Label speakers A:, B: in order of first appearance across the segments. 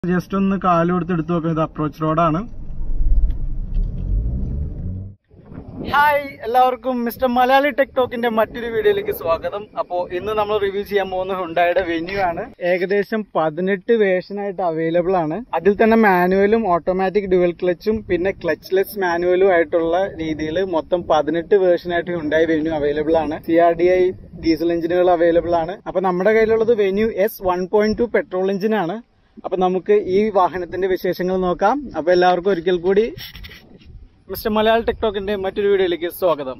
A: just ഒന്ന് കാല് കൊടുത്ത് എടുത്തു നോക്കാം ഇത് അപ്രോച്ച് റോഡാണ് ഹായ് എല്ലാവർക്കും മിസ്റ്റർ മലയാളി ടെക് ടോക്കിന്റെ മറ്റൊരു വീഡിയോയിലേക്ക് സ്വാഗതം അപ്പോ ഇന്ന് നമ്മൾ റിവ്യൂ ചെയ്യാൻ പോകുന്ന ഹുണ്ടായുടെ വെന്യൂ ആണ് ഏകദേശം പതിനെട്ട് വേർഷനായിട്ട് അവൈലബിൾ ആണ് അതിൽ തന്നെ മാനുവലും ഓട്ടോമാറ്റിക് ഡുവൽ ക്ലച്ചും പിന്നെ ക്ലച്ച്ലെസ് മാനുവലും ആയിട്ടുള്ള രീതിയിൽ മൊത്തം പതിനെട്ട് വേർഷനായിട്ട് ഹുണ്ടായി വെന്യൂ അവൈലബിൾ ആണ് C R D I diesel എഞ്ചിനുകൾ അവൈലബിൾ ആണ് അപ്പൊ നമ്മുടെ കയ്യിലുള്ളത് Venue S one point two petrol engine ആണ് അപ്പൊ നമുക്ക് ഈ വാഹനത്തിന്റെ വിശേഷങ്ങൾ നോക്കാം അപ്പൊ എല്ലാവർക്കും ഒരിക്കൽ കൂടി മിസ്റ്റർ മലയാള ടെക്ടോക്കിന്റെ മറ്റൊരു വീഡിയോയിലേക്ക് സ്വാഗതം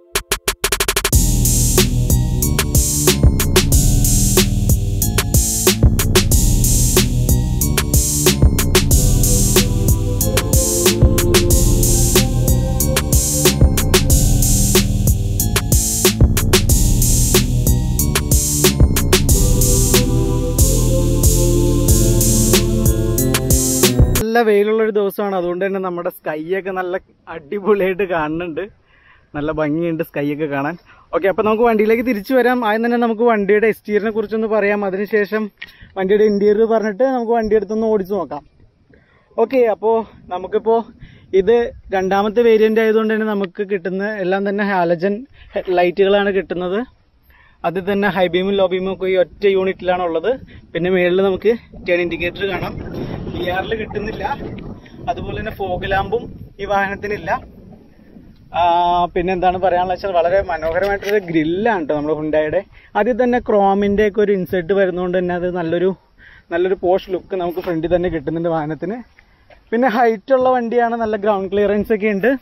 A: നല്ല വെയിലുള്ള ഒരു ദിവസമാണ് അതുകൊണ്ട് തന്നെ നമ്മുടെ സ്കൈ ഒക്കെ നല്ല അടിപൊളിയായിട്ട് കാണുന്നുണ്ട് നല്ല ഭംഗിയുണ്ട് സ്കൈ ഒക്കെ കാണാൻ ഓക്കെ അപ്പൊ നമുക്ക് വണ്ടിയിലേക്ക് തിരിച്ചു വരാം ആദ്യം തന്നെ നമുക്ക് വണ്ടിയുടെ എക്സ്റ്റീരിയറിനെ കുറിച്ചൊന്ന് പറയാം അതിനുശേഷം വണ്ടിയുടെ ഇന്റീരിയർ പറഞ്ഞിട്ട് നമുക്ക് വണ്ടി എടുത്തൊന്ന് ഓടിച്ചു നോക്കാം ഓക്കെ അപ്പോൾ നമുക്കിപ്പോൾ ഇത് രണ്ടാമത്തെ വേരിയന്റ് ആയതുകൊണ്ട് തന്നെ നമുക്ക് കിട്ടുന്ന എല്ലാം തന്നെ ഹാലജൻ ലൈറ്റുകളാണ് കിട്ടുന്നത് അതിൽ തന്നെ ഹൈ ബീമും ലോ ബീമും ഒക്കെ ഈ ഒറ്റ യൂണിറ്റിലാണ് ഉള്ളത് പിന്നെ മേളിൽ നമുക്ക് ടേൺ ഇൻഡിക്കേറ്റർ കാണാം ബി ആറിൽ കിട്ടുന്നില്ല അതുപോലെ തന്നെ ഫോഗ് ലാമ്പും ഈ വാഹനത്തിനില്ല ആ, പിന്നെ എന്താണ് പറയാനുള്ള വെച്ചാൽ വളരെ മനോഹരമായിട്ടൊരു ഗ്രില്ലാണ് കേട്ടോ നമ്മുടെ ഹുണ്ടായുടെ അതിൽ തന്നെ ക്രോമിന്റെ ഒക്കെ ഒരു ഇൻസെർട്ട് വരുന്നതുകൊണ്ട് തന്നെ അത് നല്ലൊരു നല്ലൊരു പോഷ് ലുക്ക് നമുക്ക് ഫ്രണ്ടിൽ തന്നെ കിട്ടുന്നുണ്ട് വാഹനത്തിന് പിന്നെ ഹൈറ്റ് ഉള്ള വണ്ടിയാണ് നല്ല ഗ്രൗണ്ട് ക്ലിയറൻസ് ഒക്കെ ഉണ്ട്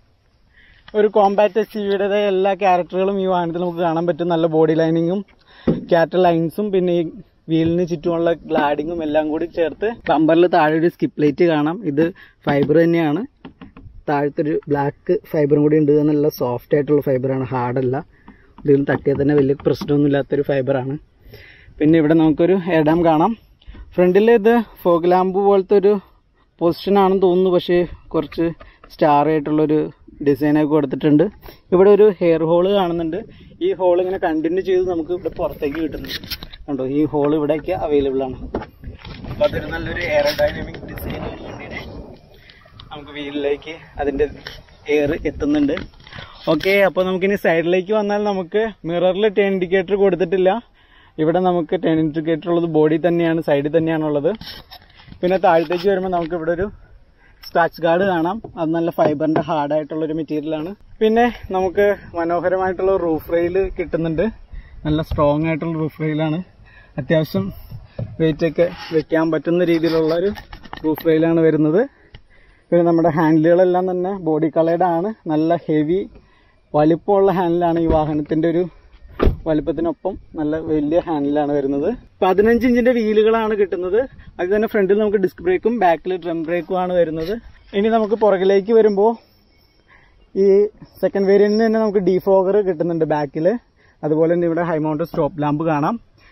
A: ഒരു കോമ്പാക്ട് എസ് യുടേതായ എല്ലാ ക്യാരക്ടറുകളും ഈ വാഹനത്തിൽ നമുക്ക് കാണാൻ പറ്റും നല്ല ബോഡി ലൈനിങ്ങും ക്യാറ്റൽ ലൈൻസും പിന്നെ ഈ വീലിന് ചുറ്റുമുള്ള ഗ്ലാഡിങ്ങും എല്ലാം കൂടി ചേർത്ത് ബമ്പറിൽ താഴെ ഒരു സ്കിപ്പ് ലൈറ്റ് കാണാം ഇത് ഫൈബർ തന്നെയാണ് താഴത്തെ ഒരു ബ്ലാക്ക് ഫൈബറും കൂടി ഉണ്ട് നല്ല സോഫ്റ്റ് ആയിട്ടുള്ള ഫൈബറാണ് ഹാർഡല്ല ഇതിൽ തട്ടിയാൽ തന്നെ വലിയ പ്രശ്നമൊന്നും ഇല്ലാത്തൊരു ഫൈബറാണ് പിന്നെ ഇവിടെ നമുക്കൊരു എഡാം കാണാം ഫ്രണ്ടിൽ ഇത് ഫോഗ് ലാമ്പ് പോലത്തെ ഒരു പൊസിഷൻ ആണെന്ന് തോന്നുന്നു പക്ഷേ കുറച്ച് സ്റ്റാർ ആയിട്ടുള്ളൊരു ഡിസൈനൊക്കെ കൊടുത്തിട്ടുണ്ട് ഇവിടെ ഒരു ഹെയർ ഹോള് കാണുന്നുണ്ട് ഈ ഹോൾ ഇങ്ങനെ കണ്ടിന്യൂ ചെയ്ത് നമുക്ക് ഇവിടെ പുറത്തേക്ക് കിട്ടുന്നുണ്ട് കണ്ടോ ഈ ഹോൾ ഇവിടെയൊക്കെ അവൈലബിൾ ആണ് അപ്പോൾ അതൊരു നല്ലൊരു എയറോഡൈനാമിക് ഡിസൈൻ വണ്ടിയുടെ നമുക്ക് വീലിലേക്ക് അതിൻ്റെ എയർ എത്തുന്നുണ്ട് ഓക്കെ അപ്പോൾ നമുക്കിനി സൈഡിലേക്ക് വന്നാൽ നമുക്ക് മിററിൽ ടേൺ ഇൻഡിക്കേറ്റർ കൊടുത്തിട്ടില്ല ഇവിടെ നമുക്ക് ടേൺ ഇൻഡിക്കേറ്റർ ഉള്ളത് ബോഡി തന്നെയാണ് സൈഡിൽ തന്നെയാണുള്ളത് പിന്നെ താഴത്തേക്ക് വരുമ്പോൾ നമുക്ക് ഇവിടെ ഒരു സ്ക്രാച്ച് ഗാർഡ് കാണാം അത് നല്ല ഫൈബറിന്റെ ഹാർഡ് ആയിട്ടുള്ള ഒരു മെറ്റീരിയൽ ആണ് പിന്നെ നമുക്ക് മനോഹരമായിട്ടുള്ള റൂഫ് റെയിൽ കിട്ടുന്നുണ്ട് നല്ല സ്ട്രോങ് ആയിട്ടുള്ള റൂഫ് റെയിലാണ് അത്യാവശ്യം വെയിറ്റ് ഒക്കെ വെക്കാൻ പറ്റുന്ന രീതിയിലുള്ള ഒരു റൂഫ് റെയിലാണ് വരുന്നത് പിന്നെ നമ്മുടെ ഹാൻഡിലുകളെല്ലാം തന്നെ ബോഡി കളേർഡ് ആണ് നല്ല ഹെവി വലിപ്പമുള്ള ഹാൻഡിലാണ് ഈ വാഹനത്തിന്റെ ഒരു വലിപ്പത്തിനൊപ്പം നല്ല വലിയ ഹാൻഡിലാണ് വരുന്നത് പതിനഞ്ച് ഇഞ്ചിന്റെ വീലുകളാണ് കിട്ടുന്നത് അതിൽ തന്നെ ഫ്രണ്ടിൽ നമുക്ക് ഡിസ്ക് ബ്രേക്കും ബാക്കിൽ ഡ്രം ബ്രേക്കും ആണ് വരുന്നത് ഇനി നമുക്ക് പുറകിലേക്ക് വരുമ്പോൾ ഈ സെക്കൻഡ് വേരിയന്റിന് തന്നെ നമുക്ക് ഡിഫോഗർ കിട്ടുന്നുണ്ട് ബാക്കിൽ അതുപോലെ തന്നെ ഇവിടെ ഹൈ മൗണ്ട് സ്റ്റോപ്പ് ലാമ്പ് കാണാം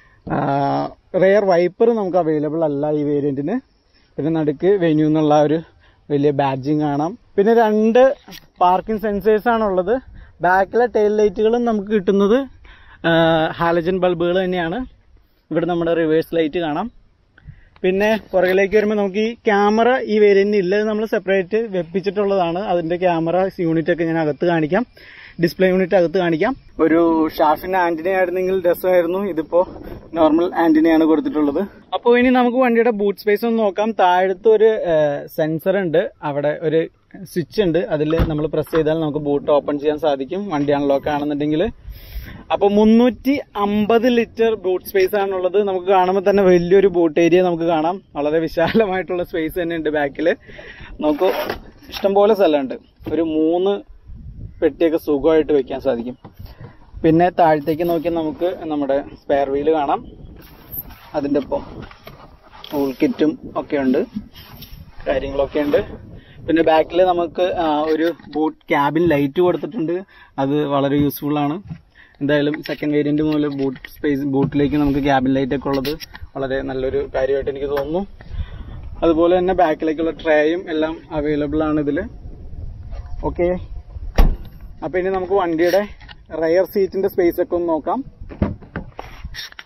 A: റെയർ വൈപ്പർ നമുക്ക് അവൈലബിൾ അല്ല ഈ വേരിയന്റിന് പിന്നെ നടുക്ക് വെന്യൂ എന്നുള്ള ഒരു വലിയ ബാഡ്ജിങ് കാണാം പിന്നെ രണ്ട് പാർക്കിംഗ് സെൻസേഴ്സ് ആണുള്ളത് ബാക്കിലെ ടെയിൽ ലൈറ്റുകളും നമുക്ക് കിട്ടുന്നത് ഹാലജൻ ബൾബുകൾ തന്നെയാണ് ഇവിടെ നമ്മുടെ റിവേഴ്സ് ലൈറ്റ് കാണാം പിന്നെ പുറകിലേക്ക് വരുമ്പോൾ നമുക്ക് ഈ ക്യാമറ ഈ വേരിയന്റിന് ഇല്ല നമ്മൾ സെപ്പറേറ്റ് വെപ്പിച്ചിട്ടുള്ളതാണ് അതിന്റെ ക്യാമറ യൂണിറ്റ് ഒക്കെ ഞാൻ അകത്ത് കാണിക്കാം ഡിസ്പ്ലേ യൂണിറ്റ് അകത്ത് കാണിക്കാം ഒരു ഷാഫിന്റെ ആന്റിന ആയിരുന്നെങ്കിൽ രസമായിരുന്നു ഇതിപ്പോ നോർമൽ ആന്റിനയാണ് കൊടുത്തിട്ടുള്ളത് അപ്പോൾ ഇനി നമുക്ക് വണ്ടിയുടെ ബൂട്ട് സ്പേസ് ഒന്ന് നോക്കാം താഴത്ത് ഒരു സെൻസർ ഉണ്ട് അവിടെ ഒരു സ്വിച്ച് ഉണ്ട് അതിൽ നമ്മൾ പ്രസ് ചെയ്താൽ നമുക്ക് ബൂട്ട് ഓപ്പൺ ചെയ്യാൻ സാധിക്കും വണ്ടി അൺലോക്ക് ആണെന്നുണ്ടെങ്കിൽ അപ്പോൾ മുന്നൂറ്റി അമ്പത് ലിറ്റർ ബൂട്ട് സ്പേസ് ആണുള്ളത് നമുക്ക് കാണുമ്പോൾ തന്നെ വലിയൊരു ബൂട്ട് ഏരിയ നമുക്ക് കാണാം വളരെ വിശാലമായിട്ടുള്ള സ്പേസ് തന്നെ ഉണ്ട് ബാക്കിൽ നമുക്ക് ഇഷ്ടംപോലെ സ്ഥലമുണ്ട് ഒരു മൂന്ന് പെട്ടിയൊക്കെ സുഖമായിട്ട് വെക്കാൻ സാധിക്കും പിന്നെ താഴത്തേക്ക് നോക്കിയാൽ നമുക്ക് നമ്മുടെ സ്പെയർ വീല് കാണാം അതിൻ്റെ ഒപ്പം ടൂൾ കിറ്റും ഒക്കെ ഉണ്ട് കാര്യങ്ങളൊക്കെ ഉണ്ട് പിന്നെ ബാക്കിൽ നമുക്ക് ആ, ഒരു ബൂട്ട് ക്യാബിൻ ലൈറ്റ് കൊടുത്തിട്ടുണ്ട് അത് വളരെ യൂസ്ഫുൾ ആണ് എന്തായാലും സെക്കൻഡ് വേരിയന്റ് മുതൽ ബൂട്ട് സ്പേസ് ബൂട്ടിലേക്ക് നമുക്ക് ക്യാബിൻ ലൈറ്റ് ഒക്കെ ഉള്ളത് വളരെ നല്ലൊരു കാര്യമായിട്ട് എനിക്ക് തോന്നുന്നു അതുപോലെ തന്നെ ബാക്കിലേക്കുള്ള ട്രേയും എല്ലാം അവൈലബിൾ ആണ് ഇതിൽ ഓക്കെ അപ്പൊ ഇനി നമുക്ക് വണ്ടിയുടെ റയർ സീറ്റിന്റെ സ്പേസ് ഒക്കെ ഒന്ന് നോക്കാം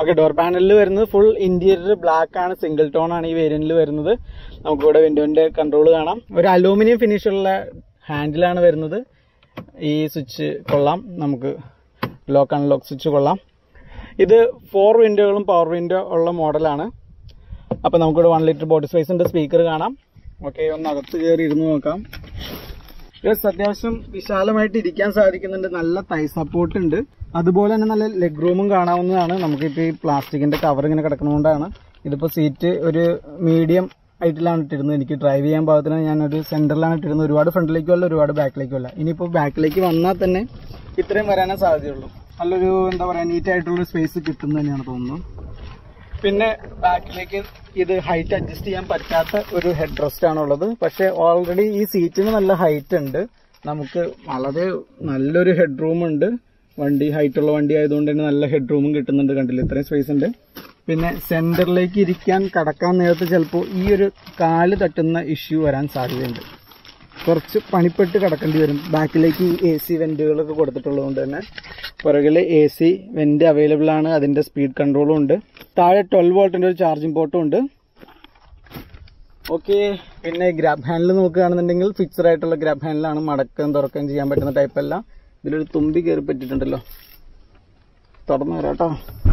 A: ഓക്കെ ഡോർ പാനലിൽ വരുന്നത് ഫുൾ ഇന്റീരിയർ ബ്ലാക്ക് ആണ് സിംഗിൾ ടോൺ ആണ് ഈ വേരിയന്റിൽ വരുന്നത് നമുക്ക് ഇവിടെ വിൻഡോന്റെ കൺട്രോൾ കാണാം ഒരു അലൂമിനിയം ഫിനിഷ് ഉള്ള ഹാൻഡിലാണ് വരുന്നത് ഈ സ്വിച്ച് കൊള്ളാം നമുക്ക് ലോക്ക് അൺലോക്ക് സ്വിച്ച് കൊള്ളാം ഇത് ഫോർ വിൻഡോകളും പവർ വിൻഡോ ഉള്ള മോഡലാണ് അപ്പോൾ നമുക്കിവിടെ വൺ ലിറ്റർ ബോഡി സ്പേസിന്റെ സ്പീക്കർ കാണാം ഓക്കെ ഒന്ന് അകത്ത് കയറി ഇരുന്ന് നോക്കാം യെസ് അത്യാവശ്യം വിശാലമായിട്ട് ഇരിക്കാൻ സാധിക്കുന്നുണ്ട് നല്ല തൈ സപ്പോർട്ട് ഉണ്ട് അതുപോലെ തന്നെ നല്ല ലെഗ് റൂമും കാണാവുന്നതാണ് നമുക്കിപ്പോൾ ഈ പ്ലാസ്റ്റിക്കിന്റെ കവർ ഇങ്ങനെ കിടക്കുന്നതുകൊണ്ടാണ് ഇതിപ്പോൾ സീറ്റ് ഒരു മീഡിയം ഹൈറ്റിലാണ് ഇട്ടിരുന്നത് എനിക്ക് ഡ്രൈവ് ചെയ്യാൻ പാകത്തിന് ഞാൻ ഒരു സെന്ററിലാണ് ഇട്ടിരുന്നത് ഒരുപാട് ഫ്രണ്ടിലേക്കും അല്ല ഒരുപാട് ബാക്കിലേക്കും അല്ല ഇനിയിപ്പോൾ ബാക്കിലേക്ക് വന്നാൽ തന്നെ ഇത്രയും വരാനേ സാധ്യതയുള്ളൂ നല്ലൊരു എന്താ പറയുക നീറ്റ് ആയിട്ടുള്ള സ്പേസ് കിട്ടും തന്നെയാണ് തോന്നുന്നത് പിന്നെ ബാക്കിലേക്ക് ഇത് ഹൈറ്റ് അഡ്ജസ്റ്റ് ചെയ്യാൻ പറ്റാത്ത ഒരു ഹെഡ് റെസ്റ്റ് ആണ് ഉള്ളത് പക്ഷെ ഓൾറെഡി ഈ സീറ്റിന് നല്ല ഹൈറ്റ് ഉണ്ട് നമുക്ക് വളരെ നല്ലൊരു ഹെഡ് റൂം ഉണ്ട് വണ്ടി ഹൈറ്റ് ഉള്ള വണ്ടി ആയതുകൊണ്ട് തന്നെ നല്ല ഹെഡ് റൂമും കിട്ടുന്നുണ്ട് കണ്ടില്ല ഇത്രയും സ്പേസ് ഉണ്ട് പിന്നെ സെന്ററിലേക്ക് ഇരിക്കാൻ കടക്കാൻ നേരത്ത് ചിലപ്പോൾ ഈ ഒരു കാല് തട്ടുന്ന ഇഷ്യൂ വരാൻ സാധ്യതയുണ്ട് കുറച്ച് പണിപ്പെട്ട് കിടക്കേണ്ടി വരും ബാക്കിലേക്ക് എ സി വെന്റുകളൊക്കെ കൊടുത്തിട്ടുള്ളതുകൊണ്ട് തന്നെ പുറകിൽ എ സി വെന്റ് അവൈലബിൾ ആണ് അതിന്റെ സ്പീഡ് കൺട്രോളും ഉണ്ട് താഴെ ട്വൽവ് വോൾട്ടിന്റെ ഒരു ചാർജിംഗ് പോർട്ടും ഉണ്ട് ഓക്കെ പിന്നെ ഗ്രാബ് ഹാൻഡിൽ നോക്കുകയാണെന്നുണ്ടെങ്കിൽ ഫിക്സഡ് ആയിട്ടുള്ള ഗ്രാബ് ഹാൻഡിലാണ് മടക്കുകയും തുറക്കുകയും ചെയ്യാൻ പറ്റുന്ന ടൈപ്പ് അല്ല ഇതിലൊരു തുമ്പി കയറി പറ്റിയിട്ടുണ്ടല്ലോ തുറന്നു വരാട്ടോ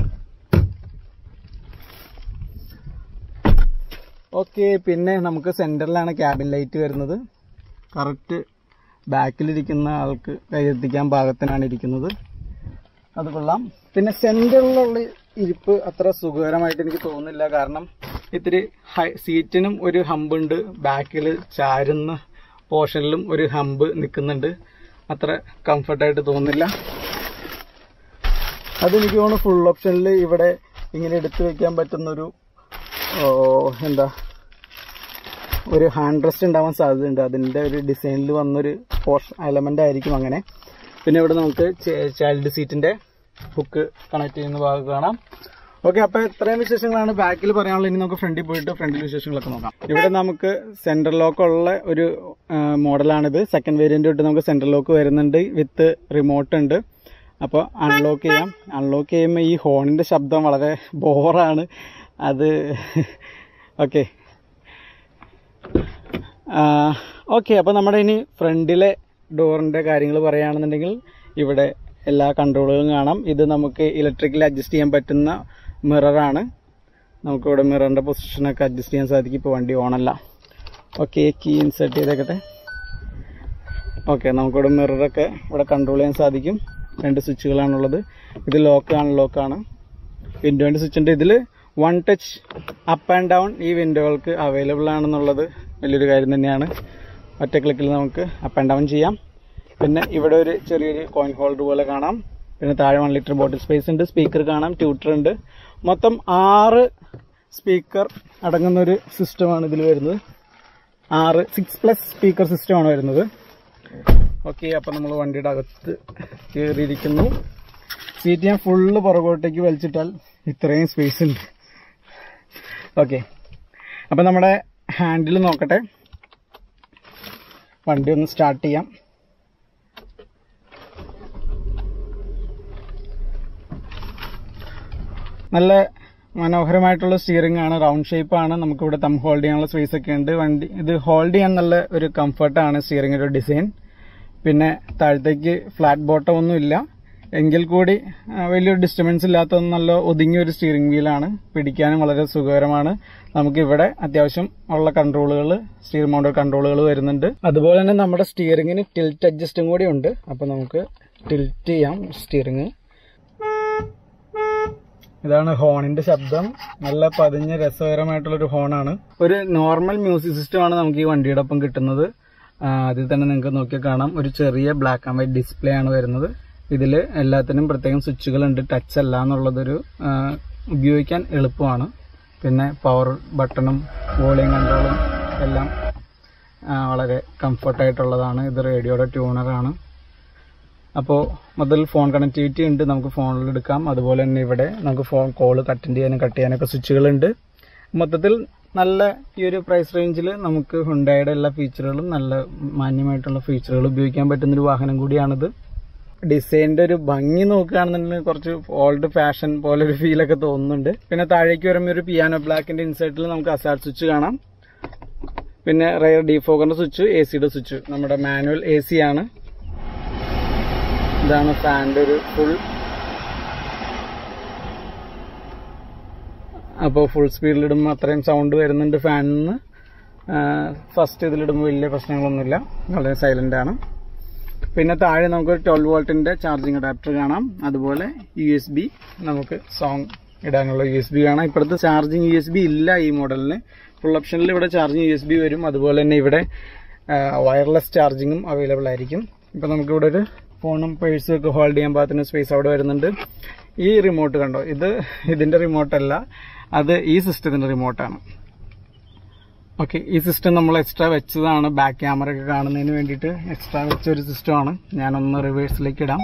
A: ഓക്കെ പിന്നെ നമുക്ക് സെന്ററിലാണ് ക്യാബിൻ ലൈറ്റ് വരുന്നത് കറക്റ്റ് ബാക്കിലിരിക്കുന്ന ആൾക്ക് കയ്യെത്തിക്കാൻ പാകത്തിനാണ് ഇരിക്കുന്നത് അത് കൊള്ളാം പിന്നെ സെന്ററിലുള്ള ഇരിപ്പ് അത്ര സുഖകരമായിട്ട് എനിക്ക് തോന്നുന്നില്ല കാരണം ഇത്തിരി ഹൈ സീറ്റിനും ഒരു ഹമ്പ് ഉണ്ട് ബാക്കിൽ ചാരുന്ന പോർഷനിലും ഒരു ഹമ്പ് നിൽക്കുന്നുണ്ട് അത്ര കംഫർട്ടായിട്ട് തോന്നുന്നില്ല അതെനിക്ക് തോന്നുന്നു ഫുൾ ഓപ്ഷനിൽ ഇവിടെ ഇങ്ങനെ എടുത്തു വെക്കാൻ പറ്റുന്നൊരു ഓ, എന്താ ഒരു ഹാൻഡ് റെസ്റ്റ് ഉണ്ടാവാൻ സാധ്യതയുണ്ട് അതിന്റെ ഒരു ഡിസൈനിൽ വന്നൊരു പോർഷൻ എലമെന്റ് ആയിരിക്കും അങ്ങനെ പിന്നെ ഇവിടെ നമുക്ക് ചൈൽഡ് സീറ്റിന്റെ ഹുക്ക് കണക്ട് ചെയ്യുന്ന ഭാഗം കാണാം ഓക്കെ അപ്പൊ ഇത്രയും വിശേഷങ്ങളാണ് ബാക്കിൽ പറയാനുള്ളത് ഇനി നമുക്ക് ഫ്രണ്ടിൽ പോയിട്ട് ഫ്രണ്ടിൽ വിശേഷങ്ങളൊക്കെ നോക്കാം ഇവിടെ നമുക്ക് സെന്റർ ലോക്ക് ഉള്ള ഒരു മോഡലാണിത് സെക്കൻഡ് വേരിയന്റ് തൊട്ട് നമുക്ക് സെന്റർ ലോക്ക് വരുന്നുണ്ട് വിത്ത് റിമോട്ട് ഉണ്ട് അപ്പോൾ അൺലോക്ക് ചെയ്യാം അൺലോക്ക് ചെയ്യുമ്പോൾ ഈ ഹോണിന്റെ ശബ്ദം വളരെ ബോറാണ് അത് ഓക്കെ ഓക്കെ അപ്പോൾ നമ്മുടെ ഇനി ഫ്രണ്ടിലെ ഡോറിൻ്റെ കാര്യങ്ങൾ പറയുകയാണെന്നുണ്ടെങ്കിൽ ഇവിടെ എല്ലാ കൺട്രോളുകളും കാണാം ഇത് നമുക്ക് ഇലക്ട്രിക്കലി അഡ്ജസ്റ്റ് ചെയ്യാൻ പറ്റുന്ന മിററാണ് നമുക്കിവിടെ മിററിൻ്റെ പൊസിഷനൊക്കെ അഡ്ജസ്റ്റ് ചെയ്യാൻ സാധിക്കും ഇപ്പോൾ വണ്ടി ഓണല്ല ഓക്കെ കീ ഇൻസേർട്ട് ചെയ്തേക്കട്ടെ ഓക്കെ നമുക്കിവിടെ മിററൊക്കെ ഇവിടെ കൺട്രോൾ ചെയ്യാൻ സാധിക്കും രണ്ട് സ്വിച്ചുകളാണുള്ളത് ഇത് ലോക്ക് അൺലോക്കാണ് വിൻഡോൻ്റെ സ്വിച്ച് ഉണ്ട് ഇതിൽ one touch up and down ഈ വിൻഡോകൾക്ക് അവൈലബിൾ ആണെന്നുള്ളത് വലിയൊരു കാര്യം തന്നെയാണ് ഒറ്റ ക്ലിക്കിൽ നമുക്ക് അപ്പ് ആൻഡ് ഡൗൺ ചെയ്യാം പിന്നെ ഇവിടെ ഒരു ചെറിയൊരു കോയിൻ ഹോൾഡർ പോലെ കാണാം പിന്നെ താഴെ വൺ ലിറ്റർ ബോട്ടിൽ സ്പേസ് ഉണ്ട് സ്പീക്കർ കാണാം ട്യൂട്ടർ ഉണ്ട് മൊത്തം ആറ് സ്പീക്കർ അടങ്ങുന്ന ഒരു സിസ്റ്റമാണ് ഇതിൽ വരുന്നത് ആറ് സിക്സ് പ്ലസ് സ്പീക്കർ സിസ്റ്റമാണ് വരുന്നത് ഓക്കെ അപ്പം നമ്മൾ വണ്ടിയുടെ അകത്ത് കയറിയിരിക്കുന്നു സീറ്റ് ഞാൻ ഫുള്ള് പുറകോട്ടേക്ക് വലിച്ചിട്ടാൽ ഇത്രയും സ്പേസ് ഉണ്ട് ഓക്കെ അപ്പം നമ്മുടെ ഹാൻഡിൽ നോക്കട്ടെ വണ്ടി ഒന്ന് സ്റ്റാർട്ട് ചെയ്യാം നല്ല മനോഹരമായിട്ടുള്ള സ്റ്റിയറിംഗ് ആണ് റൗണ്ട് ഷേപ്പ് ആണ് നമുക്കിവിടെ തം ഹോൾഡ് ചെയ്യാനുള്ള സ്പേസ് ഒക്കെ ഉണ്ട് വണ്ടി ഇത് ഹോൾഡ് ചെയ്യാൻ നല്ല ഒരു കംഫർട്ടാണ് സ്റ്റിയറിംഗിന്റെ ഡിസൈൻ പിന്നെ താഴത്തേക്ക് ഫ്ലാറ്റ് ബോട്ടം ഒന്നും ഇല്ല എങ്കിൽ കൂടി ആ, വലിയൊരു ഡിസ്റ്റർബൻസ് ഇല്ലാത്ത നല്ല ഒതുങ്ങിയ ഒരു സ്റ്റിയറിംഗ് വീലാണ് പിടിക്കാനും വളരെ സുഖകരമാണ് നമുക്ക് ഇവിടെ അത്യാവശ്യം ഉള്ള കൺട്രോളുകൾ സ്റ്റിയറിംഗ് മൗണ്ടർ കൺട്രോളുകൾ വരുന്നുണ്ട് അതുപോലെ തന്നെ നമ്മുടെ സ്റ്റിയറിംഗിന് ടിൽറ്റ് അഡ്ജസ്റ്റും കൂടി ഉണ്ട് അപ്പൊ നമുക്ക് ടിൽറ്റ് ചെയ്യാം സ്റ്റിയറിംഗ് ഇതാണ് ഹോണിന്റെ ശബ്ദം നല്ല പതിഞ്ഞ രസകരമായിട്ടുള്ള ഒരു ഹോണാണ് ഒരു നോർമൽ മ്യൂസിക് സിസ്റ്റം ആണ് നമുക്ക് ഈ വണ്ടിയുടെ ഒപ്പം കിട്ടുന്നത് ആ, അതിൽ തന്നെ നിങ്ങൾക്ക് നോക്കിയാൽ കാണാം ഒരു ചെറിയ ബ്ലാക്ക് ആൻഡ് വൈറ്റ് ഡിസ്പ്ലേ ആണ് വരുന്നത് ഇതിൽ എല്ലാത്തിനും പ്രത്യേകം സ്വിച്ചുകൾ ഉണ്ട് ടച്ച് അല്ല എന്നുള്ളതൊരു ആ, ഉപയോഗിക്കാൻ എളുപ്പമാണ് പിന്നെ പവർ ബട്ടണും വോളിയം കൺട്രോളും എല്ലാം ആ, വളരെ കംഫർട്ടായിട്ടുള്ളതാണ് ഇത് റേഡിയോയുടെ ട്യൂണറാണ് അപ്പോൾ മുതൽ ഫോൺ കണക്ടിവിറ്റി ഉണ്ട് നമുക്ക് ഫോണിൽ എടുക്കാം അതുപോലെ തന്നെ ഇവിടെ നമുക്ക് ഫോൺ കോൾ അറ്റൻഡ് ചെയ്യാനും കട്ട് ചെയ്യാനൊക്കെ സ്വിച്ചുകളുണ്ട് മൊത്തത്തിൽ നല്ല ഈ ഒരു പ്രൈസ് റേഞ്ചിൽ നമുക്ക് ഹുണ്ടായുടെ എല്ലാ ഫീച്ചറുകളും നല്ല മാന്യമായിട്ടുള്ള ഫീച്ചറുകൾ ഉപയോഗിക്കാൻ പറ്റുന്നൊരു വാഹനം കൂടിയാണിത് ഡിസൈനിന്റെ ഒരു ഭംഗി നോക്കുകയാണെന്നുണ്ടെങ്കിൽ കുറച്ച് ഓൾഡ് ഫാഷൻ പോലെ ഒരു ഫീലൊക്കെ തോന്നുന്നുണ്ട് പിന്നെ താഴേക്ക് വരുമ്പോൾ ഒരു പിയാനോ ബ്ലാക്കിന്റെ ഇൻസൈറ്റിൽ നമുക്ക് അസാർട്ട് സ്വിച്ച് കാണാം പിന്നെ റയർ ഡിഫോഗറിന്റെ സ്വിച്ച് എ സിയുടെ സ്വിച്ച് നമ്മുടെ മാനുവൽ എ സി ആണ് ഇതാണ് ഫാനിന്റെ ഒരു ഫുൾ അപ്പോൾ ഫുൾ സ്പീഡിലിടുമ്പോൾ അത്രയും സൗണ്ട് വരുന്നുണ്ട് ഫാനിൽ നിന്ന് ഫസ്റ്റ് ഇതിലിടുമ്പോൾ വലിയ പ്രശ്നങ്ങളൊന്നുമില്ല വളരെ സൈലന്റ് ആണ് പിന്നെ താഴെ നമുക്ക് ട്വൽവ് വോൾട്ടിന്റെ ചാർജിങ് അഡാപ്റ്റർ കാണാം അതുപോലെ യു എസ് ബി നമുക്ക് സോങ് ഇടാനുള്ള യു എസ് ബി കാണാം ഇപ്പോഴത്തെ ചാർജിങ് യു എസ് ബി ഇല്ല ഈ മോഡലിന് ഫുൾ ഓപ്ഷനിൽ ഇവിടെ ചാർജിങ് യു എസ് ബി വരും അതുപോലെ തന്നെ ഇവിടെ വയർലെസ് ചാർജിങ്ങും അവൈലബിൾ ആയിരിക്കും ഇപ്പം നമുക്കിവിടെ ഒരു ഫോണും പേഴ്സും ഒക്കെ ഹോൾഡ് ചെയ്യാൻ പാകത്തിന് സ്പേസ് അവിടെ വരുന്നുണ്ട് ഈ റിമോട്ട് കണ്ടോ ഇത് ഇതിന്റെ റിമോട്ടല്ല അത് ഈ സിസ്റ്റത്തിന്റെ റിമോട്ടാണ് ഓക്കെ ഈ സിസ്റ്റം നമ്മൾ എക്സ്ട്രാ വെച്ചതാണ് ബാക്ക് ക്യാമറ ഒക്കെ കാണുന്നതിന് വേണ്ടിയിട്ട് എക്സ്ട്രാ വെച്ച ഒരു സിസ്റ്റമാണ് ഞാനൊന്ന് റിവേഴ്സിലേക്ക് ഇടാം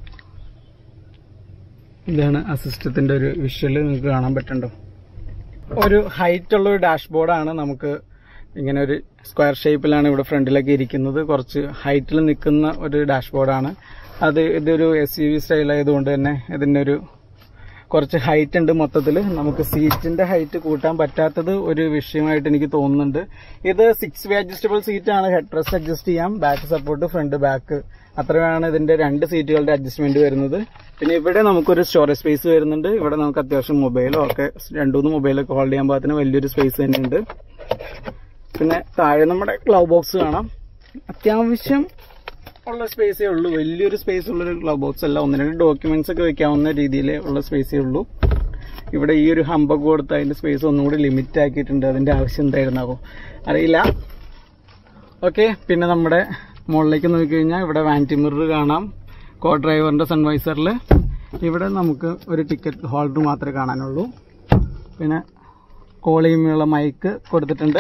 A: ഇതാണ് ആ സിസ്റ്റത്തിന്റെ ഒരു വിഷ്വൽ നിങ്ങൾക്ക് കാണാൻ പറ്റുന്നുണ്ടോ ഒരു ഹൈറ്റ് ഉള്ള ഒരു ഡാഷ്ബോർഡാണ് നമുക്ക് ഇങ്ങനെ ഒരു സ്ക്വയർ ഷേപ്പിലാണ് ഇവിടെ ഫ്രണ്ടിലൊക്കെ ഇരിക്കുന്നത് കുറച്ച് ഹൈറ്റിൽ നിൽക്കുന്ന ഒരു ഡാഷ്ബോർഡാണ് അത് ഇതൊരു എസ് യു വി സ്റ്റൈൽ ആയതുകൊണ്ട് തന്നെ ഇതിൻ്റെ ഒരു കുറച്ച് ഹൈറ്റ് ഉണ്ട് മൊത്തത്തിൽ നമുക്ക് സീറ്റിന്റെ ഹൈറ്റ് കൂട്ടാൻ പറ്റാത്തത് ഒരു വിഷയമായിട്ട് എനിക്ക് തോന്നുന്നുണ്ട് ഇത് സിക്സ് വേ അഡ്ജസ്റ്റബിൾ സീറ്റ് ആണ് ഹെഡ് റെസ്റ്റ് അഡ്ജസ്റ്റ് ചെയ്യാം ബാക്ക് സപ്പോർട്ട് ഫ്രണ്ട് ബാക്ക് അത്രയാണ് ഇതിന്റെ രണ്ട് സീറ്റുകളുടെ അഡ്ജസ്റ്റ്മെന്റ് വരുന്നത് പിന്നെ ഇവിടെ നമുക്കൊരു സ്റ്റോറേജ് സ്പേസ് വരുന്നുണ്ട് ഇവിടെ നമുക്ക് അത്യാവശ്യം മൊബൈലോ ഒക്കെ രണ്ടുമൂന്ന് മൊബൈലൊക്കെ ഹോൾഡ് ചെയ്യാൻ പാകത്തിന് വലിയൊരു സ്പേസ് തന്നെയുണ്ട് പിന്നെ താഴെ നമ്മുടെ ഗ്ലൗ ബോക്സ് കാണാം അത്യാവശ്യം ഉള്ള സ്പേസേ ഉള്ളൂ വലിയൊരു സ്പേസ് ഉള്ളൊരു ഗ്ലൗ ബോക്സ് അല്ല ഒന്ന് രണ്ട് ഡോക്യുമെന്റ്സ് ഒക്കെ വെക്കാവുന്ന രീതിയിൽ ഉള്ള സ്പേസേ ഉള്ളൂ ഇവിടെ ഈ ഒരു ഹമ്പൊക്കെ കൊടുത്ത് അതിന്റെ സ്പേസ് ഒന്നുകൂടി ലിമിറ്റ് ആക്കിയിട്ടുണ്ട് അതിന്റെ ആവശ്യം എന്തായിരുന്നാവോ അറിയില്ല ഓക്കെ പിന്നെ നമ്മുടെ മുകളിലേക്ക് നോക്കിക്കഴിഞ്ഞാൽ ഇവിടെ വാൻറ്റി മിറർ കാണാം കോ ഡ്രൈവറിന്റെ സൺവൈസറിൽ ഇവിടെ നമുക്ക് ഒരു ടിക്കറ്റ് ഹോൾഡർ മാത്രമേ കാണാനുള്ളൂ പിന്നെ കോൾ ചെയ്യുമ്പോഴുള്ള മൈക്ക് കൊടുത്തിട്ടുണ്ട്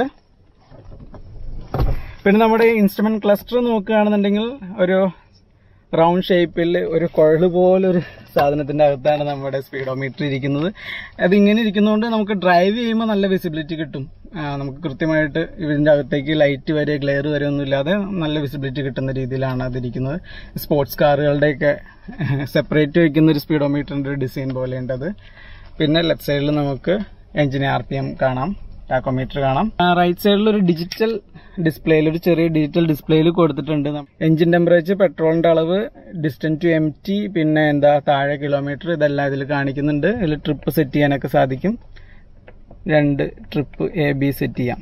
A: പിന്നെ നമ്മുടെ ഇൻസ്ട്രുമെന്റ് ക്ലസ്റ്റർ നോക്കുകയാണെന്നുണ്ടെങ്കിൽ ഒരു റൗണ്ട് ഷേപ്പിൽ ഒരു കുഴല് പോലൊരു സാധനത്തിന്റെ അകത്താണ് നമ്മുടെ സ്പീഡോമീറ്റർ ഇരിക്കുന്നത് അത് ഇങ്ങനെ ഇരിക്കുന്നതുകൊണ്ട് നമുക്ക് ഡ്രൈവ് ചെയ്യുമ്പോൾ നല്ല വിസിബിലിറ്റി കിട്ടും ആ, നമുക്ക് കൃത്യമായിട്ട് ഇതിന്റെ അകത്തേക്ക് ലൈറ്റ് വരെ ഗ്ലെയർ വരെ ഒന്നും ഇല്ലാതെ നല്ല വിസിബിലിറ്റി കിട്ടുന്ന രീതിയിലാണ് അതിരിക്കുന്നത് സ്പോർട്സ് കാറുകളുടെയൊക്കെ സെപ്പറേറ്റ് വയ്ക്കുന്ന ഒരു സ്പീഡോമീറ്ററിന്റെ ഡിസൈൻ പോലെയുണ്ട് അത് പിന്നെ ലെഫ്റ്റ് സൈഡിൽ നമുക്ക് എഞ്ചിൻ ആർ പി എം കാണാം ടാക്കോമീറ്റർ കാണാം റൈറ്റ് സൈഡിൽ ഒരു ഡിജിറ്റൽ ഡിസ്പ്ലേയിൽ ഒരു ചെറിയ ഡിജിറ്റൽ ഡിസ്പ്ലേയിൽ കൊടുത്തിട്ടുണ്ട് എഞ്ചിൻ ടെമ്പറേച്ചർ പെട്രോളിന്റെ അളവ് ഡിസ്റ്റൻസ് ടു എം ടി പിന്നെ എന്താ താഴെ കിലോമീറ്റർ ഇതെല്ലാം ഇതിൽ കാണിക്കുന്നുണ്ട് ഇതിൽ ട്രിപ്പ് സെറ്റ് ചെയ്യാനൊക്കെ സാധിക്കും രണ്ട് ട്രിപ്പ് എ ബി സെറ്റ് ചെയ്യാം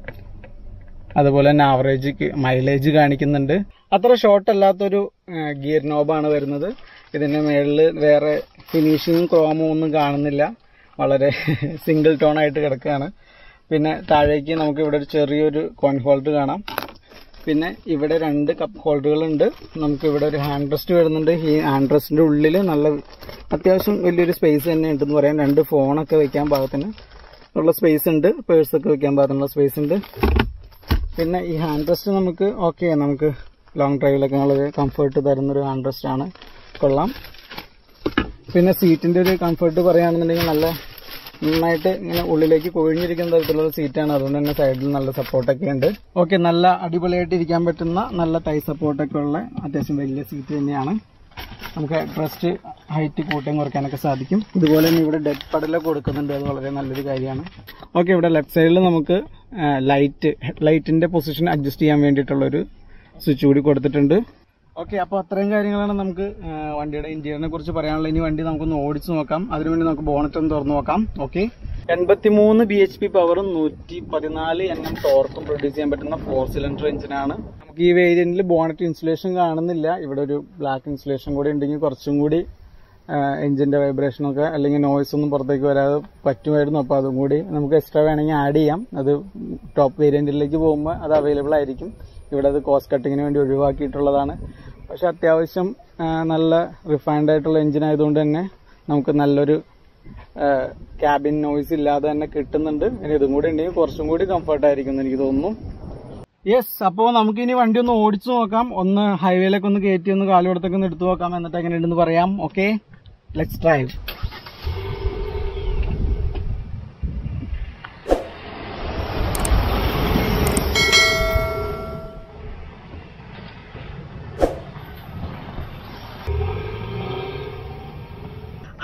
A: അതുപോലെ തന്നെ ആവറേജ് മൈലേജ് കാണിക്കുന്നുണ്ട് അത്ര ഷോർട്ട് അല്ലാത്തൊരു ഗിയർ നോബാണ് വരുന്നത് ഇതിന്റെ മേളിൽ വേറെ ഫിനിഷിങ്ങും ക്രോമും ഒന്നും കാണുന്നില്ല വളരെ സിംഗിൾ ടോൺ ആയിട്ട് കിടക്കുകയാണ് പിന്നെ താഴേക്ക് നമുക്ക് ഇവിടെ ഒരു ചെറിയൊരു കോൺ ഹോൾഡർ കാണാം പിന്നെ ഇവിടെ രണ്ട് കപ്പ് ഹോൾഡറുകളുണ്ട് നമുക്ക് ഇവിടെ ഒരു ഹാൻഡ് റെസ്റ്റ് വരുന്നുണ്ട് ഈ ഹാൻഡ് റെസ്റ്റിന്റെ ഉള്ളിൽ നല്ല അത്യാവശ്യം വലിയൊരു സ്പേസ് തന്നെ ഉണ്ടെന്ന് പറയാം രണ്ട് ഫോണൊക്കെ വെക്കാൻ പാകത്തിന് ഉള്ള സ്പേസ് ഉണ്ട് പേഴ്സൊക്കെ വെക്കാൻ പാകത്തിനുള്ള സ്പേസ് ഉണ്ട് പിന്നെ ഈ ഹാൻഡ് റെസ്റ്റ് നമുക്ക് ഓക്കെ നമുക്ക് ലോങ് ഡ്രൈവിലൊക്കെ വളരെ കംഫർട്ട് തരുന്നൊരു ഹാൻഡ് റെസ്റ്റ് ആണ് കൊള്ളാം പിന്നെ സീറ്റിന്റെ ഒരു കംഫർട്ട് പറയുകയാണെന്നുണ്ടെങ്കിൽ നല്ല നന്നായിട്ട് ഇങ്ങനെ ഉള്ളിലേക്ക് കൊഴിഞ്ഞിരിക്കുന്ന തരത്തിലുള്ള സീറ്റാണ് അതുകൊണ്ട് തന്നെ സൈഡിൽ നല്ല സപ്പോർട്ടൊക്കെ ഉണ്ട് ഓക്കെ നല്ല അടിപൊളിയായിട്ട് ഇരിക്കാൻ പറ്റുന്ന നല്ല തൈ സപ്പോർട്ടൊക്കെ ഉള്ള അത്യാവശ്യം വലിയ സീറ്റ് തന്നെയാണ് നമുക്ക് റെസ്റ്റ് ഹൈറ്റ് കൂട്ടാൻ കുറയ്ക്കാനൊക്കെ സാധിക്കും ഇതുപോലെ തന്നെ ഇവിടെ ഡെഡ് പടലൊക്കെ കൊടുക്കുന്നുണ്ട് അത് വളരെ നല്ലൊരു കാര്യമാണ് ഓക്കെ ഇവിടെ ലെഫ്റ്റ് സൈഡിൽ നമുക്ക് ലൈറ്റ് ലൈറ്റിന്റെ പൊസിഷൻ അഡ്ജസ്റ്റ് ചെയ്യാൻ വേണ്ടിയിട്ടുള്ളൊരു സ്വിച്ച് കൂടി കൊടുത്തിട്ടുണ്ട് ഓക്കെ അപ്പോൾ അത്രയും കാര്യങ്ങളാണ് നമുക്ക് ആ, വണ്ടിയുടെ ഇന്റീരിയറിനെ കുറിച്ച് പറയാനുള്ളത് ഇനി വണ്ടി നമുക്കൊന്ന് ഓടിച്ചു നോക്കാം അതിനുവേണ്ടി നമുക്ക് ബോണറ്റ് ഒന്ന് തുറന്നു നോക്കാം ഓക്കെ എൺപത്തിമൂന്ന് ബി എച്ച് പി പവറും നൂറ്റി പതിനാല് എൻ എം ടോർക്കും പ്രൊഡ്യൂസ് ചെയ്യാൻ പറ്റുന്ന ഫോർ സിലിണ്ടർ എഞ്ചിനാണ് നമുക്ക് ഈ വേരിയന്റിൽ ബോണറ്റ് ഇൻസുലേഷൻ കാണുന്നില്ല ഇവിടെ ഒരു ബ്ലാക്ക് ഇൻസുലേഷൻ കൂടി ഉണ്ടെങ്കിൽ കുറച്ചും കൂടി എഞ്ചിന്റെ വൈബ്രേഷനൊക്കെ അല്ലെങ്കിൽ നോയ്സ് ഒന്നും പുറത്തേക്ക് വരാതെ പറ്റുമായിരുന്നു അപ്പോൾ അതും കൂടി നമുക്ക് എക്സ്ട്രാ വേണമെങ്കിൽ ആഡ് ചെയ്യാം അത് ടോപ്പ് വേരിയന്റിലേക്ക് പോകുമ്പോൾ അത് അവൈലബിൾ ആയിരിക്കും ഇവിടെ അത് കോസ്റ്റ് കട്ടിങ്ങിന് വേണ്ടി ഒഴിവാക്കിയിട്ടുള്ളതാണ് പക്ഷെ അത്യാവശ്യം ആ, നല്ല റിഫൈൻഡ് ആയിട്ടുള്ള എഞ്ചിൻ ആയതുകൊണ്ട് തന്നെ നമുക്ക് നല്ലൊരു ക്യാബിൻ നോയ്സ് ഇല്ലാതെ തന്നെ കിട്ടുന്നുണ്ട് ഇനി ഇതും കൂടി ഉണ്ടെങ്കിൽ കുറച്ചും കൂടി കംഫർട്ട് ആയിരിക്കും എന്ന് എനിക്ക് തോന്നുന്നു യെസ് അപ്പോൾ നമുക്ക് ഇനി വണ്ടി ഒന്ന് ഓടിച്ചു നോക്കാം ഒന്ന് ഹൈവേയിലേക്ക് ഒന്ന് കയറ്റി ഒന്ന് കാലുകൊടുത്തൊക്കെ ഒന്ന് എടുത്തു നോക്കാം എന്നിട്ട് എങ്ങനെയുണ്ടെന്ന് പറയാം ഓക്കെ ലെറ്റ്സ് ഡ്രൈവ്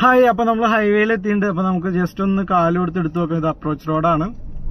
A: ഹായ് അപ്പൊ നമ്മൾ ഹൈവേയിൽ എത്തിയിട്ടുണ്ട് അപ്പൊ നമുക്ക് ജസ്റ്റ് ഒന്ന് കാല് കൊടുത്ത് എടുത്തു നോക്കാം ഇത് അപ്രോച്ച് റോഡാണ്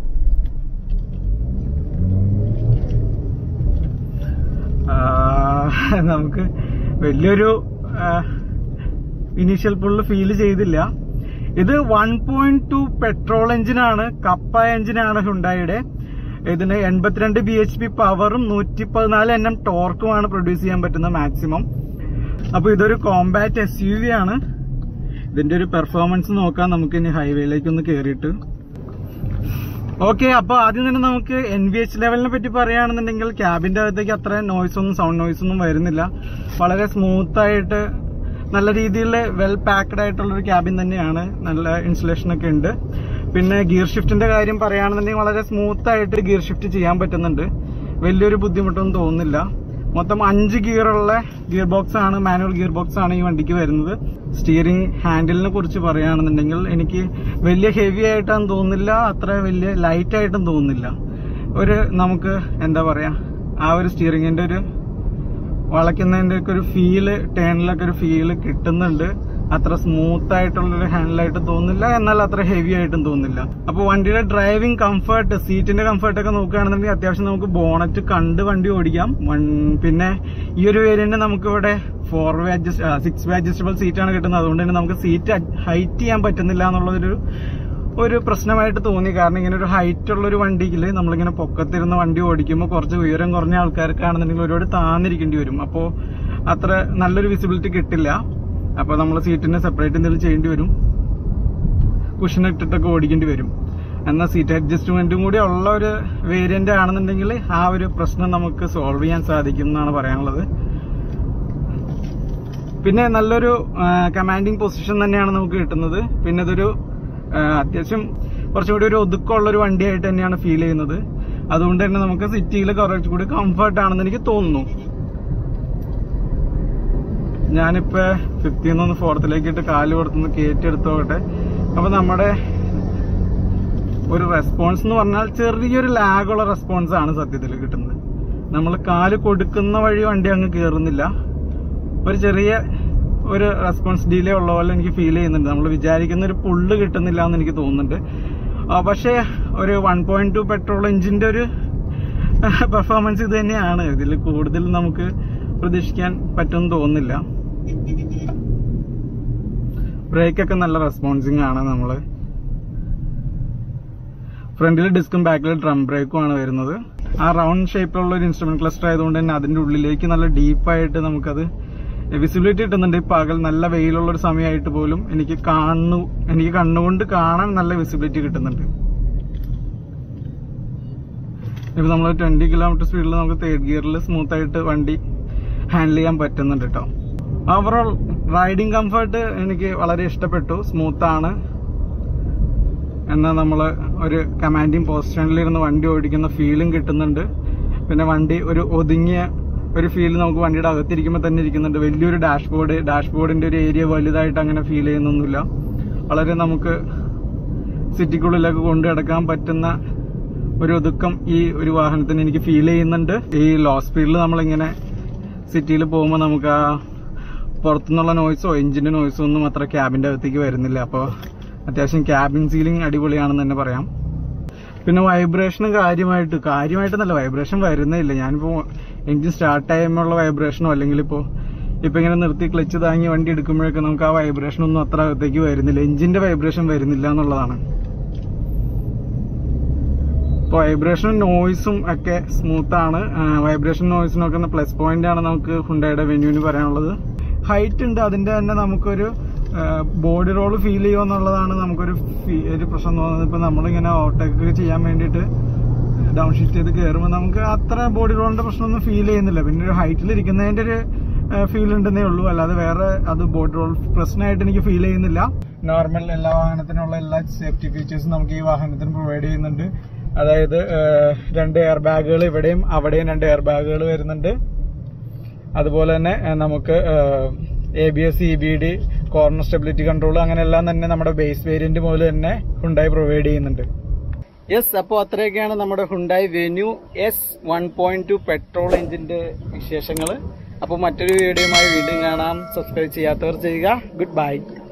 A: ആ, നമുക്ക് വലിയൊരു ഇനീഷ്യൽ പുള്ള് ഫീൽ ചെയ്തില്ല ഇത് വൺ പോയിന്റ് ടു പെട്രോൾ എഞ്ചിനാണ് കപ്പ എഞ്ചിനാണ് ഹുണ്ടായുടെ ഇതിന് എൺപത്തിരണ്ട് ബി എച്ച് പി പവറും നൂറ്റി പതിനാല് എൻ എം ടോർക്കുമാണ് പ്രൊഡ്യൂസ് ചെയ്യാൻ പറ്റുന്ന മാക്സിമം അപ്പൊ ഇതൊരു കോമ്പാറ്റ് എസ് യു വി ആണ് ഇതിന്റെ ഒരു പെർഫോമൻസ് നോക്കാം നമുക്ക് ഇനി ഹൈവേയിലേക്ക് ഒന്ന് കയറിയിട്ട് ഓക്കെ അപ്പൊ ആദ്യം തന്നെ നമുക്ക് എൻ വി എച്ച് ലെവലിനെ പറ്റി പറയുകയാണെന്നുണ്ടെങ്കിൽ ക്യാബിന്റെ അകത്തേക്ക് അത്ര നോയ്സ് ഒന്നും സൗണ്ട് നോയ്സ് ഒന്നും വരുന്നില്ല വളരെ സ്മൂത്ത് ആയിട്ട് നല്ല രീതിയിൽ വെൽ പാക്ഡ് ആയിട്ടുള്ള ഒരു ക്യാബിൻ തന്നെയാണ് നല്ല ഇൻസുലേഷൻ ഒക്കെ ഉണ്ട് പിന്നെ ഗിയർ ഷിഫ്റ്റിന്റെ കാര്യം പറയുകയാണെന്നുണ്ടെങ്കിൽ വളരെ സ്മൂത്ത് ആയിട്ട് ഗിയർ ഷിഫ്റ്റ് ചെയ്യാൻ പറ്റുന്നുണ്ട് വലിയൊരു ബുദ്ധിമുട്ടൊന്നും തോന്നുന്നില്ല മൊത്തം അഞ്ച് ഗിയറുള്ള ഗിയർ ബോക്സ് ആണ് മാനുവൽ ഗിയർ ബോക്സ് ആണ് ഈ വണ്ടിക്ക് വരുന്നത് സ്റ്റിയറിംഗ് ഹാൻഡിലിനെ കുറിച്ച് പറയുകയാണെന്നുണ്ടെങ്കിൽ എനിക്ക് വലിയ ഹെവി ആയിട്ടാണ് തോന്നുന്നില്ല അത്ര വലിയ ലൈറ്റ് ആയിട്ടും തോന്നുന്നില്ല ഒരു നമുക്ക് എന്താ പറയാ ആ ഒരു സ്റ്റിയറിംഗിന്റെ ഒരു വളയ്ക്കുന്നതിന്റെ ഒക്കെ ഒരു ഫീല് ടേണിലൊക്കെ ഒരു ഫീല് കിട്ടുന്നുണ്ട് അത്ര സ്മൂത്ത് ആയിട്ടുള്ളൊരു ഹാൻഡിലായിട്ട് തോന്നുന്നില്ല എന്നാൽ അത്ര ഹെവി ആയിട്ടും തോന്നുന്നില്ല അപ്പൊ വണ്ടിയുടെ ഡ്രൈവിംഗ് കംഫർട്ട് സീറ്റിന്റെ കംഫർട്ട് ഒക്കെ നോക്കുകയാണെന്നുണ്ടെങ്കിൽ അത്യാവശ്യം നമുക്ക് ബോണറ്റ് കണ്ട് വണ്ടി ഓടിക്കാം വൺ- പിന്നെ ഈ ഒരു വേരിയന്റ് നമുക്ക് ഇവിടെ four way adjust six way adjustable സീറ്റാണ് കിട്ടുന്നത് അതുകൊണ്ട് തന്നെ നമുക്ക് സീറ്റ് ഹൈറ്റ് ചെയ്യാൻ പറ്റുന്നില്ല എന്നുള്ളതൊരു ഒരു പ്രശ്നമായിട്ട് തോന്നി കാരണം ഇങ്ങനെ ഒരു ഹൈറ്റ് ഉള്ള ഒരു വണ്ടിയിൽ നമ്മളിങ്ങനെ പൊക്കത്തിരുന്ന് വണ്ടി ഓടിക്കുമ്പോൾ കുറച്ച് ഉയരം കുറഞ്ഞ ആൾക്കാർക്കാണെന്നുണ്ടെങ്കിൽ ഒരുപാട് താന്നിരിക്കേണ്ടി വരും അപ്പോൾ അത്ര നല്ലൊരു വിസിബിലിറ്റി കിട്ടില്ല അപ്പോൾ നമ്മൾ സീറ്റിനെ സെപ്പറേറ്റ് എന്തെങ്കിലും ചെയ്യേണ്ടി വരും കുഷൻ ഇട്ടിട്ടൊക്കെ ഓടിക്കേണ്ടി വരും എന്നാൽ സീറ്റ് അഡ്ജസ്റ്റ്മെന്റും കൂടി ഉള്ള ഒരു വേരിയന്റ് ആണെന്നുണ്ടെങ്കിൽ ആ ഒരു പ്രശ്നം നമുക്ക് സോൾവ് ചെയ്യാൻ സാധിക്കും എന്നാണ് പറയാനുള്ളത് പിന്നെ നല്ലൊരു കമാൻഡിങ് പൊസിഷൻ തന്നെയാണ് നമുക്ക് കിട്ടുന്നത് പിന്നെ ഇതൊരു ആ, അത്യാവശ്യം കുറച്ചും കൂടി ഒരു ഒതുക്കമുള്ള ഒരു വണ്ടിയായിട്ട് തന്നെയാണ് ഫീൽ ചെയ്യുന്നത് അതുകൊണ്ട് തന്നെ നമുക്ക് സിറ്റിയിൽ കുറച്ചുകൂടി കംഫർട്ട് ആണെന്ന് എനിക്ക് തോന്നുന്നു ഞാനിപ്പോ ഫിഫ്റ്റിന്ന് ഒന്ന് ഫോർത്തിലേക്ക് ഇട്ട് കാല് കൊടുത്തുനിന്ന് കയറ്റി എടുത്തോട്ടെ അപ്പൊ നമ്മുടെ ഒരു റെസ്പോൺസ് എന്ന് പറഞ്ഞാൽ ചെറിയൊരു ലാഗുള്ള റെസ്പോൺസ് ആണ് സത്യത്തിൽ കിട്ടുന്നത് നമ്മൾ കാല് കൊടുക്കുന്ന വഴി വണ്ടി അങ്ങ് കയറുന്നില്ല ഒരു ചെറിയ ഒരു റെസ്പോൺസ് ഡിലേ ഉള്ള പോലെ എനിക്ക് ഫീൽ ചെയ്യുന്നുണ്ട് നമ്മൾ വിചാരിക്കുന്ന ഒരു പുള്ള് കിട്ടുന്നില്ല എന്ന് എനിക്ക് തോന്നുന്നുണ്ട് ആ, പക്ഷേ ഒരു വൺ പോയിന്റ് ടു പെട്രോൾ എഞ്ചിന്റെ ഒരു പെർഫോമൻസ് ഇത് തന്നെയാണ് ഇതിൽ കൂടുതൽ നമുക്ക് പ്രതീക്ഷിക്കാൻ പറ്റുമെന്ന് തോന്നുന്നില്ല ബ്രേക്കൊക്കെ നല്ല റെസ്പോൺസിങ് ആണ് നമ്മള് ഫ്രണ്ടിൽ ഡിസ്കും ബാക്കിൽ ഡ്രം ബ്രേക്കും ആണ് വരുന്നത് ആ റൗണ്ട് ഷേപ്പിലുള്ള ഒരു ഇൻസ്ട്രുമെന്റ് ക്ലസ്റ്റർ ആയതുകൊണ്ട് തന്നെ അതിന്റെ ഉള്ളിലേക്ക് നല്ല ഡീപ്പായിട്ട് നമുക്കത് വിസിബിലിറ്റി കിട്ടുന്നുണ്ട് ഈ പകൽ നല്ല വെയിലുള്ള ഒരു സമയമായിട്ട് പോലും എനിക്ക് കാണു എനിക്ക് കണ്ണുകൊണ്ട് കാണാൻ നല്ല വിസിബിലിറ്റി കിട്ടുന്നുണ്ട് ഇപ്പൊ നമ്മൾ ട്വന്റി കിലോമീറ്റർ സ്പീഡിൽ നമുക്ക് തേർഡ് ഗിയറിൽ സ്മൂത്ത് ആയിട്ട് വണ്ടി ഹാൻഡിൽ ചെയ്യാൻ പറ്റുന്നുണ്ട് കേട്ടോ ഓവറോൾ റൈഡിങ് കംഫർട്ട് എനിക്ക് വളരെ ഇഷ്ടപ്പെട്ടു സ്മൂത്ത് ആണ് എന്നാൽ നമ്മൾ ഒരു കമാൻഡിങ് പൊസിഷനിലിരുന്ന് വണ്ടി ഓടിക്കുന്ന ഫീലും കിട്ടുന്നുണ്ട് പിന്നെ വണ്ടി ഒരു ഒതുങ്ങിയ ഒരു ഫീൽ നമുക്ക് വണ്ടിയുടെ അകത്തിരിക്കുമ്പോൾ തന്നെ ഇരിക്കുന്നുണ്ട് വലിയൊരു ഡാഷ്ബോർഡ് ഡാഷ്ബോർഡിന്റെ ഒരു ഏരിയ വലുതായിട്ട് അങ്ങനെ ഫീൽ ചെയ്യുന്നൊന്നുമില്ല വളരെ നമുക്ക് സിറ്റിക്കുള്ളിലൊക്കെ കൊണ്ടു കിടക്കാൻ പറ്റുന്ന ഒരു ഒതുക്കം ഈ ഒരു വാഹനത്തിന് എനിക്ക് ഫീൽ ചെയ്യുന്നുണ്ട് ഈ ലോ സ്പീഡിൽ നമ്മളിങ്ങനെ സിറ്റിയിൽ പോകുമ്പോൾ നമുക്ക് ആ പുറത്തുനിന്നുള്ള നോയ്സോ എഞ്ചിന്റെ നോയ്സോ ഒന്നും അത്ര ക്യാബിന്റെ അകത്തേക്ക് വരുന്നില്ല അപ്പോൾ അത്യാവശ്യം ക്യാബിൻ സീലിംഗ് അടിപൊളിയാണെന്ന് തന്നെ പറയാം പിന്നെ വൈബ്രേഷനും കാര്യമായിട്ട് കാര്യമായിട്ടെന്നല്ല വൈബ്രേഷൻ വരുന്നേ ഇല്ല ഞാനിപ്പോ എഞ്ചിൻ സ്റ്റാർട്ട് ചെയ്യുമ്പോഴുള്ള വൈബ്രേഷനോ അല്ലെങ്കിൽ ഇപ്പോ ഇപ്പൊ ഇങ്ങനെ നിർത്തി ക്ലച്ച് താങ്ങി വണ്ടി എടുക്കുമ്പോഴൊക്കെ നമുക്ക് ആ വൈബ്രേഷൻ ഒന്നും അത്ര അകത്തേക്ക് വരുന്നില്ല എഞ്ചിന്റെ വൈബ്രേഷൻ വരുന്നില്ല എന്നുള്ളതാണ് ഇപ്പൊ വൈബ്രേഷനും നോയ്സും ഒക്കെ സ്മൂത്ത് ആണ് വൈബ്രേഷൻ നോയ്സിനൊക്കെ പ്ലസ് പോയിന്റ് ആണ് നമുക്ക് ഹുണ്ടയുടെ വെന്യൂവിന് പറയാനുള്ളത് ഹൈറ്റ് ഉണ്ട് അതിന്റെ തന്നെ നമുക്കൊരു ബോഡി റോൾ ഫീൽ ചെയ്യുക എന്നുള്ളതാണ് നമുക്കൊരു ഫീ- ഒരു പ്രശ്നം തോന്നുന്നത് ഇപ്പൊ നമ്മളിങ്ങനെ ഓവർടേക്ക് ചെയ്യാൻ വേണ്ടിയിട്ട് ഡൗൺ ഷിഫ്റ്റ് ചെയ്ത് കയറുമ്പോൾ നമുക്ക് അത്ര ബോഡി റോളിന്റെ പ്രശ്നമൊന്നും ഫീൽ ചെയ്യുന്നില്ല പിന്നെ ഒരു ഹൈറ്റിൽ ഇരിക്കുന്നതിന്റെ ഒരു ഫീൽ ഉണ്ടെന്നേ ഉള്ളൂ അല്ലാതെ വേറെ അത് ബോഡി റോൾ പ്രശ്നമായിട്ട് എനിക്ക് ഫീൽ ചെയ്യുന്നില്ല നോർമൽ എല്ലാ വാഹനത്തിനുള്ള എല്ലാ സേഫ്റ്റി ഫീച്ചേഴ്സും നമുക്ക് ഈ വാഹനത്തിന് പ്രൊവൈഡ് ചെയ്യുന്നുണ്ട് അതായത് ഏഹ്, രണ്ട് എയർ ബാഗുകൾ ഇവിടെയും അവിടെയും രണ്ട് എയർ ബാഗുകൾ വരുന്നുണ്ട് അതുപോലെ തന്നെ ഏഹ്, നമുക്ക് A B S E B D corner stability control അങ്ങനെ എല്ലാം തന്നെ നമ്മുടെ ബേസ് വേരിയന്റ് മുതൽ തന്നെ ഹുണ്ടായി പ്രൊവൈഡ് ചെയ്യുന്നുണ്ട് യെസ് അപ്പോൾ അത്രയൊക്കെയാണ് നമ്മുടെ Hyundai Venue S one point two petrol എഞ്ചിന്റെ വിശേഷങ്ങൾ അപ്പോൾ മറ്റൊരു വീഡിയോയുമായി വീണ്ടും കാണാം സബ്സ്ക്രൈബ് ചെയ്യാത്തവർ ചെയ്യുക ഗുഡ് ബൈ